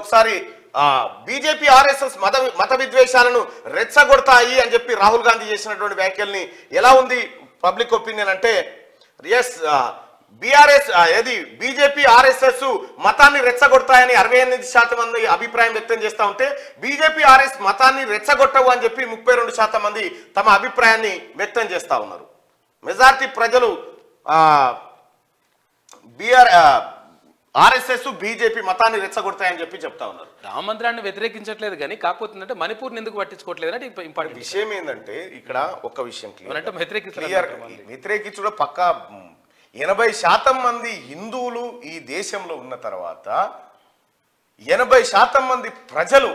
ఒకసారి BJP RSS మత మత విద్వేషాలను రెచ్చగొడతాయి అని చెప్పి రాహుల్ గాంధీ చేసినటువంటి వ్యాఖ్యల్ని ఎలా ఉంది పబ్లిక్ ఒపీనియన్ అంటే ఎస్ బీఆర్ఎస్ ఏది బీజేపీ ఆర్ఎస్ఎస్ మతాన్ని రెచ్చగొడతాయని అరవై ఎనిమిది శాతం మంది అభిప్రాయం వ్యక్తం చేస్తా ఉంటే బీజేపీ ఆర్ఎస్ మతాన్ని రెచ్చగొట్టవు అని చెప్పి ముప్పై రెండు శాతం మంది తమ అభిప్రాయాన్ని వ్యక్తం చేస్తా ఉన్నారు మెజారిటీ ప్రజలు బీఆర్ ఆర్ఎస్ఎస్ బీజేపీ మతాన్ని రెచ్చగొడతాయని చెప్పి చెప్తా ఉన్నారు రామ మందిరాన్ని వ్యతిరేకించట్లేదు కానీ కాకపోతే ఏంటంటే మణిపూర్ని ఎందుకు పట్టించుకోవట్లేదు అంటే ఇంపార్టెంట్ విషయం ఏంటంటే ఇక్కడ ఒక విషయం క్లియర్ అంటే వ్యతిరేకించలేదు క్లియర్ వ్యతిరేకించడం పక్క ఎనభై శాతం మంది హిందువులు ఈ దేశంలో ఉన్న తర్వాత ఎనభై శాతం మంది ప్రజలు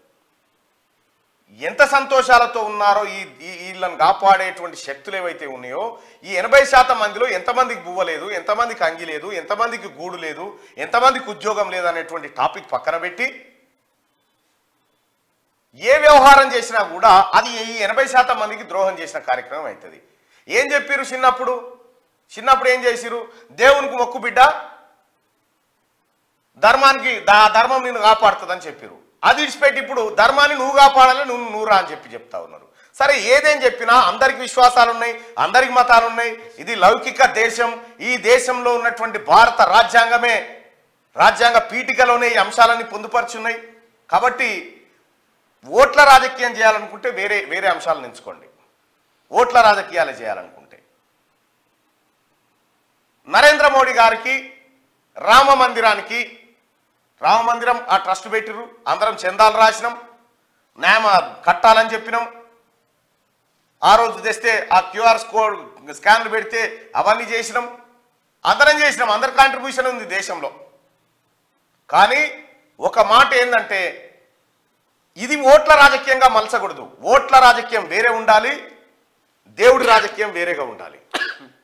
ఎంత సంతోషాలతో ఉన్నారో ఈ ఈ- వీళ్ళని కాపాడేటువంటి శక్తులు ఏవైతే ఉన్నాయో ఈ ఎనభై శాతం మందిలో ఎంతమందికి బువ్వ లేదు ఎంతమందికి అంగి లేదు ఎంతమందికి గూడు లేదు ఎంతమందికి ఉద్యోగం లేదు అనేటువంటి టాపిక్ పక్కన పెట్టి ఏ వ్యవహారం చేసినా కూడా అది ఈ ఎనభై శాతం మందికి ద్రోహం చేసిన కార్యక్రమం అవుతుంది ఏం చెప్పారు చిన్నప్పుడు చిన్నప్పుడు ఏం చేసిరు దేవునికి మొక్కు బిడ్డ ధర్మానికి దా- ధర్మం నిన్ను కాపాడుతుందని చెప్పారు అది విడిచిపెట్టి ఇప్పుడు ధర్మాన్ని నువ్వు కాపాడాలి నువ్వు నువ్వురా అని చెప్పి చెప్తా ఉన్నారు సరే ఏదేం చెప్పినా అందరికి విశ్వాసాలు ఉన్నాయి అందరికి మతాలు ఉన్నాయి ఇది లౌకిక దేశం ఈ దేశంలో ఉన్నటువంటి భారత రాజ్యాంగమే రాజ్యాంగ పీఠికలోనే ఈ అంశాలన్నీ పొందుపరుచున్నాయి కాబట్టి ఓట్ల రాజకీయం చేయాలనుకుంటే వేరే వేరే అంశాలను ఎంచుకోండి ఓట్ల రాజకీయాలు చేయాలనుకుంటే నరేంద్ర మోడీ గారికి రామ మందిరానికి రామ మందిరం ఆ ట్రస్ట్ పెట్టిరు అందరం చందాలు రాసినాం నేమ కట్టాలని చెప్పినాం ఆ రోజు తెస్తే ఆ క్యూఆర్ కోడ్ స్కాన్లు పెడితే అవన్నీ చేసినాం అందరం చేసినాం అందరి కాంట్రిబ్యూషన్ ఉంది దేశంలో కానీ ఒక మాట ఏంటంటే ఇది ఓట్ల రాజకీయంగా మలచకూడదు ఓట్ల రాజకీయం వేరే ఉండాలి దేవుడి రాజకీయం వేరేగా ఉండాలి